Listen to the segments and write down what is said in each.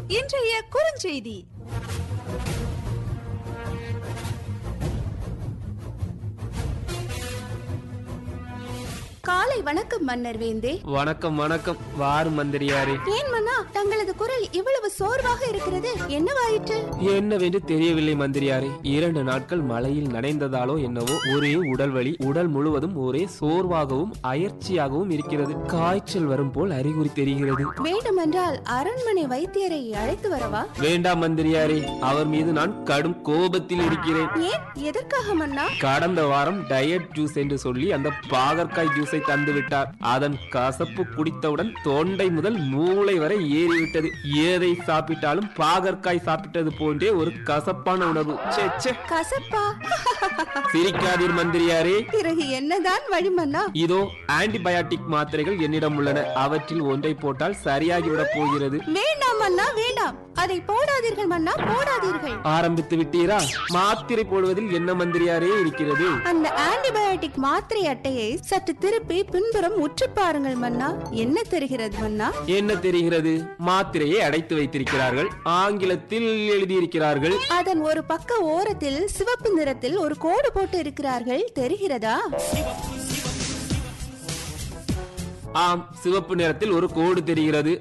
இன்றைய குறுஞ்செய்தி காலை வணக்கம் மன்னர் வேந்தே வணக்கம் வணக்கம் வாரு மந்திரியாரே ஏன் மன்னா தங்களது குரல் இவ்வளவு சோர்வாக இருக்கிறது என்னவாயிற்று என்னவென்று தெரியவில்லை மந்திரியாரே இரண்டு நாட்கள் மழையில் நனைந்ததாலோ என்னவோ ஒரே உடல் வலி உடல் முழுவதும் ஒரே சோர்வாகவும் அயற்சியாகவும் இருக்கிறது காய்ச்சல் வரும் போல் அறிகுறி தெரிகிறது வேண்டுமென்றால் அரண்மனை வைத்தியரை அழைத்து வரவா வேண்டாம் மந்திரியாரே அவர் மீது நான் கடும் கோபத்தில் இருக்கிறேன் ஏன் எதற்காக மன்னா கடந்த வாரம் டயட் ஜூஸ் என்று சொல்லி அந்த பாகற்காய் ஜூஸை தந்து விட்டார் அதன் கசப்பு குடித்தவுடன் தொண்டை முதல் மூளை வரை ஏறிவிட்டது ஏதை சாப்பிட்டாலும் பாகற்காய் சாப்பிட்டது போன்றே ஒரு கசப்பான உணர்வு ச்சே, ச்சே. கசப்பா சிரிக்காதீர் மந்திரியாரே பிறகு என்னதான் வழி மன்னா இதோ ஆன்டிபயாட்டிக் மாத்திரைகள் என்னிடம் உள்ளன அவற்றில் ஒன்றை போட்டால் சரியாகிவிடப் போகிறது வேண்டாம் மன்னா வேண்டாம் அதை போடாதீர்கள் மன்னா போடாதீர்கள் ஆரம்பித்து விட்டீரா மாத்திரை போடுவதில் என்ன மந்திரியாரே இருக்கிறது அந்த ஆன்டிபயோட்டிக் மாத்திரை அட்டையை சற்று திருப்பி பின்புறம் உற்று பாருங்கள் மன்னா என்ன தெரிகிறது மன்னா என்ன தெரிகிறது மாத்திரையை அடைத்து வைத்திருக்கிறார்கள் ஆங்கிலத்தில் எழுதியிருக்கிறார்கள் அதன் ஒரு பக்க ஓரத்தில் சிவப்பு நிறத்தில் ஒரு கோடு போட்டு இருக்கிறார்கள் தெரிகிறதா ஆம் சிவப்பு நிறத்தில் ஒரு கோடு தெரிகிறது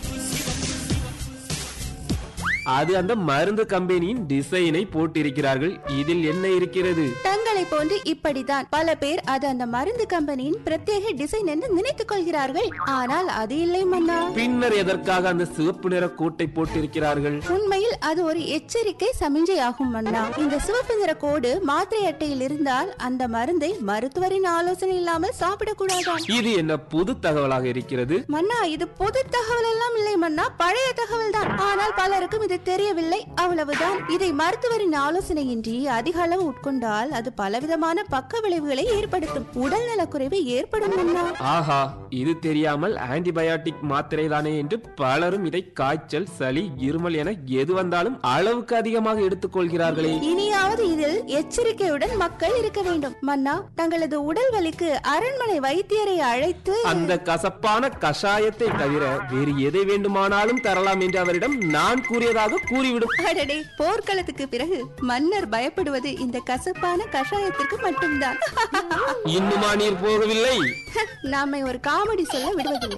அது அந்த மருந்து கம்பெனியின் டிசைனை போட்டிருக்கிறார்கள் இதில் என்ன இருக்கிறது தங்களை போன்று இப்படித்தான் பல பேர் அது அந்த மருந்து கம்பெனியின் பிரத்யேக டிசைன் என்று நினைத்துக் கொள்கிறார்கள் ஆனால் அது இல்லை மன்னா பின்னர் எதற்காக அந்த சிவப்பு நிற கோட்டை போட்டிருக்கிறார்கள் உண்மையில் அது ஒரு எச்சரிக்கை சமிஞ்சை ஆகும் மன்னா இந்த சிவப்பு நிற கோடு மாத்திரை அட்டையில் இருந்தால் அந்த மருந்தை மருத்துவரின் ஆலோசனை இல்லாமல் சாப்பிடக்கூடாதாம் இது என்ன புது தகவலாக இருக்கிறது மன்னா இது பொது தகவல் எல்லாம் இல்லை மன்னா பழைய தகவல் தான் ஆனால் பலருக்கும் இது தெரியவில்லை அவ்வளவுதான் இதை மருத்துவரின் ஆலோசனையின்றி அதிக அளவு உட்கொண்டால் அது பலவிதமான பக்க விளைவுகளை ஏற்படுத்தும் உடல் நலக்குறைவு ஏற்படும் மன்னா ஆஹா இது தெரியாமல் ஆன்டிபயாட்டிக் மாத்திரை தானே என்று பலரும் இதை காய்ச்சல் சளி இருமல் என எது வந்தாலும் அளவுக்கு அதிகமாக எடுத்துக்கொள்கிறார்களே இனியாவது இதில் எச்சரிக்கையுடன் மக்கள் இருக்க வேண்டும் மன்னா தங்களது உடல் வலிக்கு அரண்மனை வைத்தியரை அழைத்து அந்த கசப்பான கஷாயத்தை தவிர வேறு எதை வேண்டுமானாலும் தரலாம் என்று அவரிடம் நான் கூறியதாக கூறிவிடும் அடடே போர்க்களத்துக்கு பிறகு மன்னர் பயப்படுவது இந்த கசப்பான கஷாயத்திற்கு மட்டும்தான் இன்னுமா நீர் போகவில்லை நாமை ஒரு காமெடி சொல்ல விடுவதில்லை